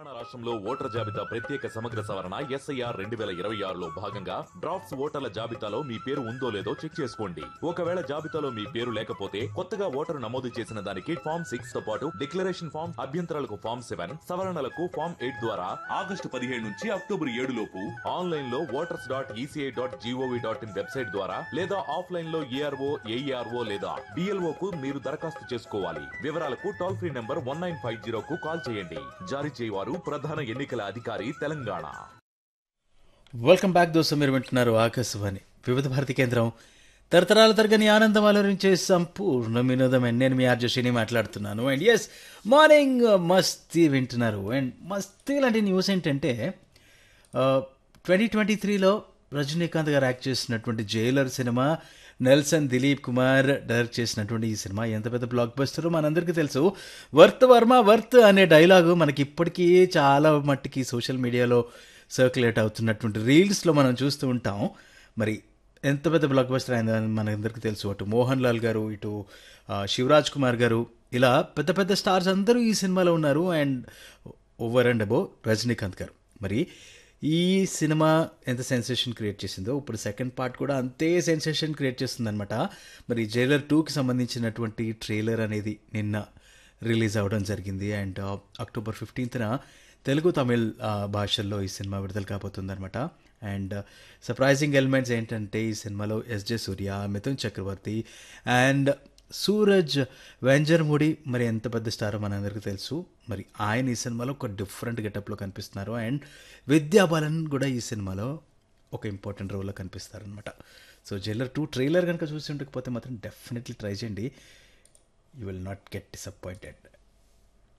తెలంగాణ రాష్ట్రంలో ఓటర్ జాబితా ప్రత్యేక సమగ్ర సవరణ ఎస్ఐఆర్ రెండు వేల ఇరవై ఆరులో భాగంగా డ్రాఫ్ట్స్ ఓటర్ల జాబితాలో మీ పేరు ఉందో లేదో చెక్ చేసుకోండి ఒకవేళ జాబితాలో మీ పేరు లేకపోతే కొత్తగా ఓటరు నమోదు చేసిన దానికి ఫామ్ సిక్స్ తో పాటు డిక్లరేషన్ ఫామ్ అభ్యంతరాలకు ఫామ్ సెవెన్ సవరణలకు ఫామ్ ఎయిట్ ద్వారా ఆగస్టు పదిహేడు నుంచి అక్టోబర్ ఏడు లోపు ఆన్లైన్ లో voters dot ECI dot GOV dot in website ద్వారా లేదా ఆఫ్లైన్ లో ఏఆర్ఓ ఏఈఆర్ఓ లేదా డిఎల్ఓ కు మీరు దరఖాస్తు చేసుకోవాలి వివరాలకు toll free number one nine five zero కు కాల్ చేయండి జారీ చేయవారు ప్రధాన ఎన్నికల అధికారి తెలంగాణ వెల్కమ్ బ్యాక్ దోస్తు మీరు వింటున్నారు ఆకాశవాణి వివిధ భారతి కేంద్రం తరతరాల తరగని ఆనందం అలరించే సంపూర్ణ వినోదం అండ్ నేను మీ ఆర్జోషిని మాట్లాడుతున్నాను అండ్ ఎస్ మార్నింగ్ మస్తీ వింటున్నారు అండ్ మస్తీ లాంటి న్యూస్ ఏంటంటే ట్వంటీ ట్వంటీ త్రీలో రజనీకాంత్ గారు యాక్ట్ చేసినటువంటి Jailer cinema Nelson Dilip Kumar direct చేసినటువంటి ఈ సినిమా ఎంత పెద్ద బ్లాక్ బస్టర్ మనందరికీ తెలుసు వర్త్ వర్మ వర్త్ అనే డైలాగు మనకి ఇప్పటికీ చాలా మట్టుకి సోషల్ మీడియాలో సర్క్యులేట్ అవుతున్నటువంటి రీల్స్లో మనం చూస్తూ ఉంటాం మరి ఎంత పెద్ద బ్లాక్ బస్టర్ అయిందని మనందరికీ తెలుసు అటు మోహన్ లాల్ గారు ఇటు ఆ, శివరాజ్ కుమార్ గారు ఇలా పెద్ద పెద్ద స్టార్స్ అందరూ ఈ సినిమాలో ఉన్నారు అండ్ ఓవర్ అండ్ అబో రజనీకాంత్ గారు మరి ఈ సినిమా ఎంత సెన్సేషన్ క్రియేట్ చేసిందో ఇప్పుడు సెకండ్ పార్ట్ కూడా అంతే సెన్సేషన్ క్రియేట్ చేస్తుందన్నమాట మరి జైలర్ టూకి సంబంధించినటువంటి ట్రైలర్ అనేది నిన్న రిలీజ్ అవ్వడం జరిగింది అండ్ అక్టోబర్ ఫిఫ్టీన్త్న తెలుగు తమిళ్ ఆ, భాషల్లో ఈ సినిమా విడుదల కాబోతుందన్నమాట అండ్ సర్ప్రైజింగ్ ఎలిమెంట్స్ ఏంటంటే ఈ సినిమాలో ఎస్జే సూర్య మిథున్ చక్రవర్తి అండ్ సూరజ్ వెంజర్ముడి మరి ఎంత పెద్ద స్టారో మనందరికీ తెలుసు మరి ఆయన ఈ సినిమాలో ఒక డిఫరెంట్ గెటప్లో కనిపిస్తున్నారు అండ్ విద్యా బాలన్ కూడా ఈ సినిమాలో ఒక ఇంపార్టెంట్ రోల్లో కనిపిస్తారనమాట సో జైలర్ టూ ట్రైలర్ కనుక చూసి ఉండకపోతే మాత్రం డెఫినెట్లీ ట్రై చేయండి you will not get disappointed